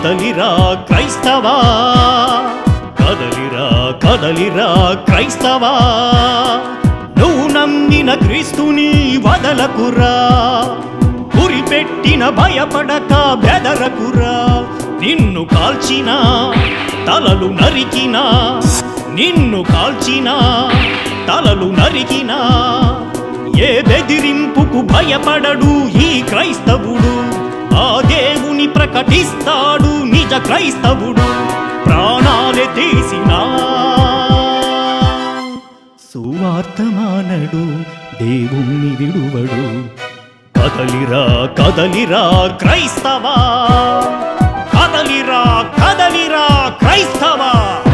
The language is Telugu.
కదలిరా క్రైస్తవా కదలిరా కదలిరా క్రైస్తవా నువ్వు నమ్మిన క్రీస్తుని వదలకురా గురిపెట్టిన భయపడక బెదరకురా నిన్ను కాల్చిన తలలు నరికినా నిన్ను కాల్చిన తలలు నరికినా ఏ బెదిరింపుకు భయపడడు ఈ క్రైస్తవుడు ఆ దేవుని ప్రకటిస్తాడు నిజ క్రైస్తవుడు ప్రాణాలే తీసినా సువార్తమానడు దేవుణ్ణి విడువడు కదలిరా కదలిరా క్రైస్తవా కదలిరా కదలిరా క్రైస్తవా